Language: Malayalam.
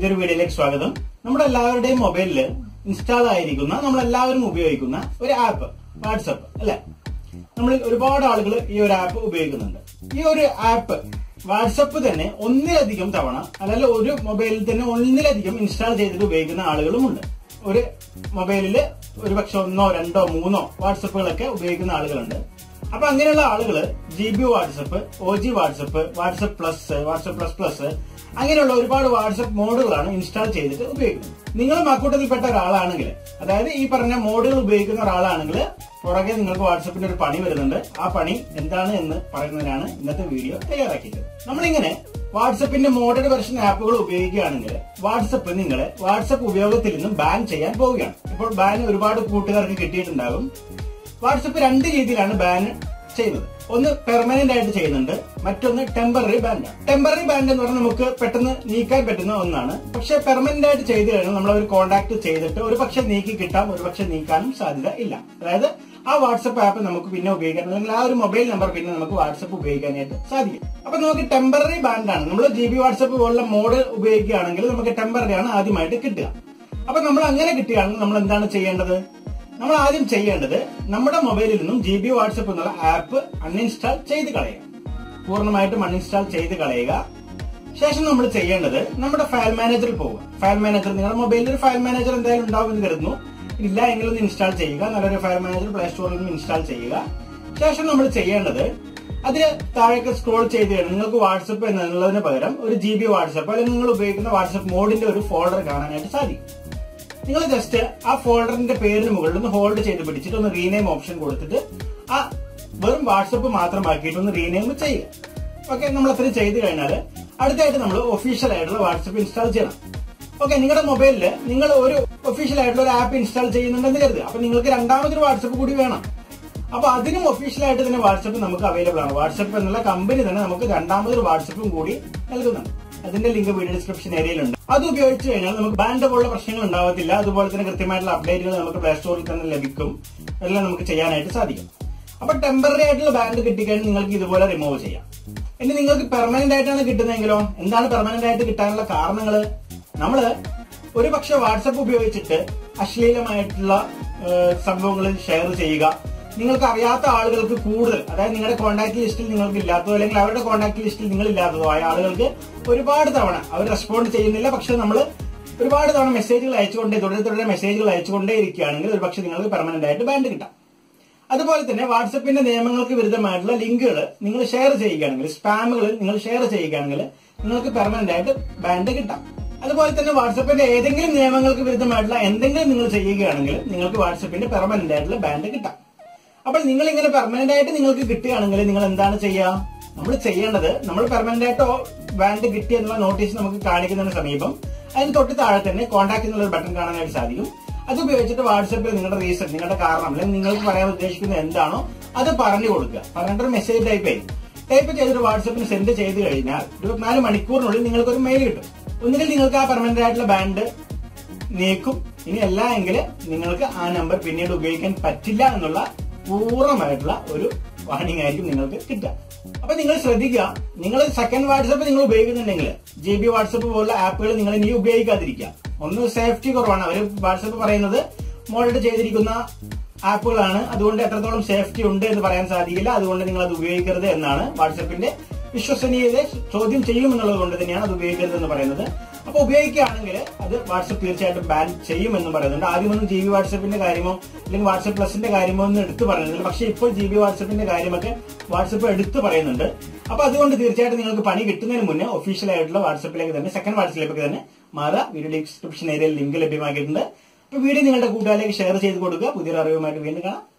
പുതിയൊരു വീഡിയോയിലേക്ക് സ്വാഗതം നമ്മുടെ എല്ലാവരുടെയും മൊബൈലിൽ ഇൻസ്റ്റാൾ ആയിരിക്കുന്ന നമ്മൾ എല്ലാവരും ഉപയോഗിക്കുന്ന ഒരു ആപ്പ് വാട്സപ്പ് അല്ലെ നമ്മൾ ഒരുപാട് ആളുകൾ ഈ ഒരു ആപ്പ് ഉപയോഗിക്കുന്നുണ്ട് ഈ ഒരു ആപ്പ് വാട്സപ്പ് തന്നെ ഒന്നിലധികം തവണ അല്ലെങ്കിൽ ഒരു മൊബൈലിൽ തന്നെ ഒന്നിലധികം ഇൻസ്റ്റാൾ ചെയ്തിട്ട് ഉപയോഗിക്കുന്ന ആളുകളുമുണ്ട് ഒരു മൊബൈലിൽ ഒരു പക്ഷെ ഒന്നോ രണ്ടോ മൂന്നോ വാട്സപ്പുകളൊക്കെ ഉപയോഗിക്കുന്ന ആളുകളുണ്ട് അപ്പൊ അങ്ങനെയുള്ള ആളുകൾ G B WhatsApp O G WhatsApp WhatsApp plus WhatsApp plus plus അങ്ങനെയുള്ള ഒരുപാട് വാട്സപ്പ് മോഡുകളാണ് ഇൻസ്റ്റാൾ ചെയ്തിട്ട് ഉപയോഗിക്കുന്നത് നിങ്ങളും അക്കൂട്ടത്തിൽപ്പെട്ട ഒരാളാണെങ്കിൽ അതായത് ഈ പറഞ്ഞ മോഡുകൾ ഉപയോഗിക്കുന്ന ഒരാളാണെങ്കിൽ പുറകെ നിങ്ങൾക്ക് വാട്സപ്പിന്റെ ഒരു പണി വരുന്നുണ്ട് ആ പണി എന്താണ് എന്ന് പറയുന്നതിനാണ് ഇന്നത്തെ വീഡിയോ തയ്യാറാക്കിയത് നമ്മളിങ്ങനെ വാട്സപ്പിന്റെ മോഡേൺ വെർഷൻ ആപ്പുകൾ ഉപയോഗിക്കുകയാണെങ്കിൽ വാട്സപ്പ് നിങ്ങളെ വാട്സപ്പ് ഉപയോഗത്തിൽ നിന്നും ബാൻ ചെയ്യാൻ പോവുകയാണ് ഇപ്പോൾ ബാൻ ഒരുപാട് കൂട്ടുകാർക്ക് കിട്ടിയിട്ടുണ്ടാകും വാട്സപ്പ് രണ്ട് രീതിയിലാണ് ബാൻ ചെയ്യുന്നത് ഒന്ന് പെർമനന്റ് ആയിട്ട് ചെയ്യുന്നുണ്ട് മറ്റൊന്ന് ടെമ്പററി ബാൻഡ് ടെമ്പററി ബാൻഡ് എന്ന് പറഞ്ഞാൽ നമുക്ക് പെട്ടെന്ന് നീക്കാൻ പറ്റുന്ന ഒന്നാണ് പക്ഷെ പെർമനന്റ് ആയിട്ട് ചെയ്തു കഴിഞ്ഞാൽ നമ്മൾ ഒരു കോൺടാക്ട് ചെയ്തിട്ട് ഒരു പക്ഷെ നീക്കി കിട്ടാം ഒരു പക്ഷെ നീക്കാനും സാധ്യത ഇല്ല അതായത് ആ വാട്സപ്പ് ആപ്പ് നമുക്ക് പിന്നെ ഉപയോഗിക്കാൻ അല്ലെങ്കിൽ ആ ഒരു മൊബൈൽ നമ്പർ പിന്നെ നമുക്ക് വാട്സപ്പ് ഉപയോഗിക്കാനായിട്ട് സാധിക്കും അപ്പൊ നമുക്ക് ടെമ്പററി ബാൻഡാണ് നമ്മൾ ജി ബി വാട്സപ്പ് പോലുള്ള മോഡ് ഉപയോഗിക്കുകയാണെങ്കിൽ നമുക്ക് ടെമ്പററി ആണ് ആദ്യമായിട്ട് കിട്ടുക അപ്പൊ നമ്മൾ അങ്ങനെ കിട്ടുകയാണെങ്കിൽ നമ്മൾ എന്താണ് ചെയ്യേണ്ടത് നമ്മൾ ആദ്യം ചെയ്യേണ്ടത് നമ്മുടെ മൊബൈലിൽ നിന്നും ജി ബി വാട്സപ്പ് എന്നുള്ള ആപ്പ് അൺഇൻസ്റ്റാൾ ചെയ്ത് കളയുക പൂർണ്ണമായിട്ടും അൺഇൻസ്റ്റാൾ ചെയ്ത് കളയുക ശേഷം നമ്മൾ ചെയ്യേണ്ടത് നമ്മുടെ ഫയൽ മാനേജറിൽ പോവുക ഫയൽ മാനേജർ നിങ്ങളുടെ മൊബൈലിൽ ഒരു ഫയൽ മാനേജർ എന്തായാലും ഉണ്ടാവും എന്ന് കരുതുന്നു ഇല്ല എങ്കിൽ ഒന്ന് ഇൻസ്റ്റാൾ ചെയ്യുക നല്ലൊരു ഫയൽ മാനേജർ പ്ലേ സ്റ്റോറിൽ നിന്ന് ഇൻസ്റ്റാൾ ചെയ്യുക ശേഷം നമ്മൾ ചെയ്യേണ്ടത് അതിന് താഴേക്ക് സ്ക്രോൾ ചെയ്ത് കഴിഞ്ഞാൽ നിങ്ങൾക്ക് വാട്സപ്പ് എന്നുള്ളതിന് പകരം ഒരു ജി ബി വാട്സപ്പ് അല്ലെങ്കിൽ നിങ്ങൾ ഉപയോഗിക്കുന്ന വാട്സപ്പ് മോഡിന്റെ ഒരു ഫോൾഡർ കാണാനായിട്ട് സാധിക്കും നിങ്ങൾ ജസ്റ്റ് ആ ഫോൾഡറിന്റെ പേരിന് മുകളിൽ ഒന്ന് ഹോൾഡ് ചെയ്ത് പിടിച്ചിട്ട് ഒന്ന് റീനെയിം ഓപ്ഷൻ കൊടുത്തിട്ട് ആ വെറും വാട്സപ്പ് മാത്രമാക്കിയിട്ട് ഒന്ന് റീനെയിം ചെയ്യുക ഓക്കെ നമ്മൾ അത്രയും ചെയ്ത് കഴിഞ്ഞാൽ അടുത്തായിട്ട് നമ്മൾ ഒഫീഷ്യൽ ആയിട്ടുള്ള വാട്സപ്പ് ഇൻസ്റ്റാൾ ചെയ്യണം ഓക്കെ നിങ്ങളുടെ മൊബൈലിൽ നിങ്ങൾ ഒരു ഒഫീഷ്യൽ ആയിട്ടുള്ള ഒരു ആപ്പ് ഇൻസ്റ്റാൾ ചെയ്യുന്നുണ്ടെന്ന് കരുതുക അപ്പൊ നിങ്ങൾക്ക് രണ്ടാമതൊരു വാട്സപ്പ് കൂടി വേണം അപ്പൊ അതിനും ഒഫീഷ്യൽ ആയിട്ട് തന്നെ വാട്സപ്പ് നമുക്ക് അവൈലബിൾ ആണ് വാട്സപ്പ് എന്നുള്ള കമ്പനി തന്നെ നമുക്ക് രണ്ടാമതൊരു വാട്സപ്പും കൂടി നൽകുന്നുണ്ട് അതിന്റെ ലിങ്ക് വീഡിയോ ഡിസ്ക്രിപ്ഷൻ ഏരിയയിലുണ്ട് അത് ഉപയോഗിച്ച് കഴിഞ്ഞാൽ നമുക്ക് ബാൻഡ് പോലുള്ള പ്രശ്നങ്ങൾ ഉണ്ടാവത്തില്ല അതുപോലെ തന്നെ കൃത്യമായിട്ടുള്ള അപ്ഡേറ്റുകൾ നമുക്ക് പ്ലേ സ്റ്റോറിൽ തന്നെ ലഭിക്കും എല്ലാം നമുക്ക് ചെയ്യാനായിട്ട് സാധിക്കും അപ്പൊ ടെമ്പററി ആയിട്ടുള്ള ബാൻഡ് കിട്ടിക്കഴിഞ്ഞാൽ നിങ്ങൾക്ക് ഇതുപോലെ റിമൂവ് ചെയ്യാം ഇനി നിങ്ങൾക്ക് പെർമനന്റ് ആയിട്ടാണ് കിട്ടുന്നതെങ്കിലോ എന്താണ് പെർമനന്റ് ആയിട്ട് കിട്ടാനുള്ള കാരണങ്ങൾ നമ്മള് ഒരു പക്ഷെ വാട്സപ്പ് ഉപയോഗിച്ചിട്ട് അശ്ലീലമായിട്ടുള്ള സംഭവങ്ങളിൽ ഷെയർ ചെയ്യുക നിങ്ങൾക്ക് അറിയാത്ത ആളുകൾക്ക് കൂടുതൽ അതായത് നിങ്ങളുടെ കോൺടാക്ട് ലിസ്റ്റിൽ നിങ്ങൾക്ക് ഇല്ലാത്തതോ അല്ലെങ്കിൽ അവരുടെ കോൺടാക്ട് ലിസ്റ്റിൽ നിങ്ങൾ ഇല്ലാത്തതോ ആയ ആളുകൾക്ക് ഒരുപാട് തവണ അവർ റെസ്പോണ്ട് ചെയ്യുന്നില്ല പക്ഷെ നമ്മൾ ഒരുപാട് തവണ മെസ്സേജുകൾ അയച്ചുകൊണ്ടേ തുടരെ തുടരെ മെസ്സേജുകൾ അയച്ചുകൊണ്ടേ ഇരിക്കുകയാണെങ്കിൽ ഒരു പക്ഷെ നിങ്ങൾക്ക് പെർമനന്റ് ആയിട്ട് ബാൻഡ് കിട്ടാം അതുപോലെ തന്നെ വാട്സപ്പിന്റെ നിയമങ്ങൾക്ക് വിരുദ്ധമായിട്ടുള്ള ലിങ്കുകൾ നിങ്ങൾ ഷെയർ ചെയ്യുകയാണെങ്കിൽ സ്പാമുകൾ നിങ്ങൾ ഷെയർ ചെയ്യുകയാണെങ്കിൽ നിങ്ങൾക്ക് പെർമനന്റ് ആയിട്ട് ബാൻഡ് കിട്ടാം അതുപോലെ തന്നെ വാട്സപ്പിന്റെ ഏതെങ്കിലും നിയമങ്ങൾക്ക് വിരുദ്ധമായിട്ടുള്ള എന്തെങ്കിലും നിങ്ങൾ ചെയ്യുകയാണെങ്കിൽ നിങ്ങൾക്ക് വാട്സപ്പിന്റെ പെർമനന്റ് ആയിട്ടുള്ള ബാൻഡ് കിട്ടാം അപ്പോൾ നിങ്ങൾ ഇങ്ങനെ പെർമനന്റ് ആയിട്ട് നിങ്ങൾക്ക് കിട്ടുകയാണെങ്കിൽ നിങ്ങൾ എന്താണ് ചെയ്യുക നമ്മൾ ചെയ്യേണ്ടത് നമ്മൾ പെർമനന്റ് ആയിട്ട് ബാൻഡ് കിട്ടി എന്നുള്ള നോട്ടീസ് നമുക്ക് കാണിക്കുന്നതിന് സമീപം അതിന് തൊട്ട് താഴെ തന്നെ കോൺടാക്ട് എന്നുള്ള ഒരു ബട്ടൺ കാണാനായിട്ട് സാധിക്കും അത് ഉപയോഗിച്ചിട്ട് വാട്സപ്പിൽ നിങ്ങളുടെ റീസൺ നിങ്ങളുടെ കാരണം അല്ലെങ്കിൽ നിങ്ങൾക്ക് പറയാൻ ഉദ്ദേശിക്കുന്നത് എന്താണോ അത് പറഞ്ഞു കൊടുക്കുക പറഞ്ഞിട്ട് ഒരു മെസ്സേജ് ടൈപ്പ് ചെയ്യും ടൈപ്പ് ചെയ്തിട്ട് വാട്സപ്പിന് സെൻഡ് ചെയ്ത് കഴിഞ്ഞാൽ ഇരുപത്തിനാല് മണിക്കൂറിനുള്ളിൽ നിങ്ങൾക്ക് ഒരു മെയിൽ കിട്ടും ഒന്നുകിൽ നിങ്ങൾക്ക് ആ പെർമനന്റ് ആയിട്ടുള്ള ബാൻഡ് നീക്കും ഇനി അല്ല എങ്കിൽ നിങ്ങൾക്ക് ആ നമ്പർ പിന്നീട് ഉപയോഗിക്കാൻ പറ്റില്ല എന്നുള്ള പൂർണ്ണമായിട്ടുള്ള ഒരു വാണിംഗ് ആയിരിക്കും നിങ്ങൾക്ക് കിട്ടുക അപ്പൊ നിങ്ങൾ ശ്രദ്ധിക്കുക നിങ്ങൾ സെക്കൻഡ് വാട്സപ്പ് നിങ്ങൾ ഉപയോഗിക്കുന്നുണ്ടെങ്കിൽ ജി ബി വാട്സപ്പ് പോലുള്ള ആപ്പുകൾ നിങ്ങൾ ഇനി ഉപയോഗിക്കാതിരിക്കുക ഒന്ന് സേഫ്റ്റി കുറവാണ് അവർ വാട്സപ്പ് പറയുന്നത് മോൾഡ് ചെയ്തിരിക്കുന്ന ആപ്പുകളാണ് അതുകൊണ്ട് എത്രത്തോളം സേഫ്റ്റി ഉണ്ട് എന്ന് പറയാൻ സാധിക്കില്ല അതുകൊണ്ട് നിങ്ങൾ അത് ഉപയോഗിക്കരുത് എന്നാണ് വാട്സപ്പിന്റെ വിശ്വസനീയത ചോദ്യം ചെയ്യുമെന്നുള്ളത് കൊണ്ട് തന്നെയാണ് അത് ഉപയോഗിക്കരുത് എന്ന് പറയുന്നത് അപ്പൊ ഉപയോഗിക്കുകയാണെങ്കിൽ അത് വാട്സപ്പ് തീർച്ചയായിട്ടും ബാൻ ചെയ്യും എന്ന് പറയുന്നുണ്ട് ആദ്യമൊന്നും ജി ബി വാട്സപ്പിന്റെ കാര്യമോ അല്ലെങ്കിൽ വാട്സപ്പ് പ്ലസിന്റെ കാര്യമോ ഒന്നും എടുത്തു പറയുന്നില്ല പക്ഷേ ഇപ്പോൾ ജി ബി വാട്സപ്പിന്റെ കാര്യമൊക്കെ വാട്സപ്പ് എടുത്തു പറയുന്നുണ്ട് അപ്പൊ അതുകൊണ്ട് തീർച്ചയായിട്ടും നിങ്ങൾക്ക് പണി കിട്ടുന്നതിന് മുന്നേ ഒഫീഷ്യൽ ആയിട്ടുള്ള വാട്സപ്പിലേക്ക് തന്നെ സെക്കൻഡ് വാട്സപ്പിലേക്ക് തന്നെ മാറുക വീഡിയോ ഡിസ്ക്രിപ്ഷൻ ഏരിയയിൽ ലിങ്ക് ലഭ്യമാക്കിയിട്ടുണ്ട് അപ്പൊ വീഡിയോ നിങ്ങളുടെ കൂട്ടുകാരിലേക്ക് ഷെയർ ചെയ്ത് കൊടുക്കുക പുതിയൊരു അറിവുമായിട്ട് വീണ്ടും കാണാം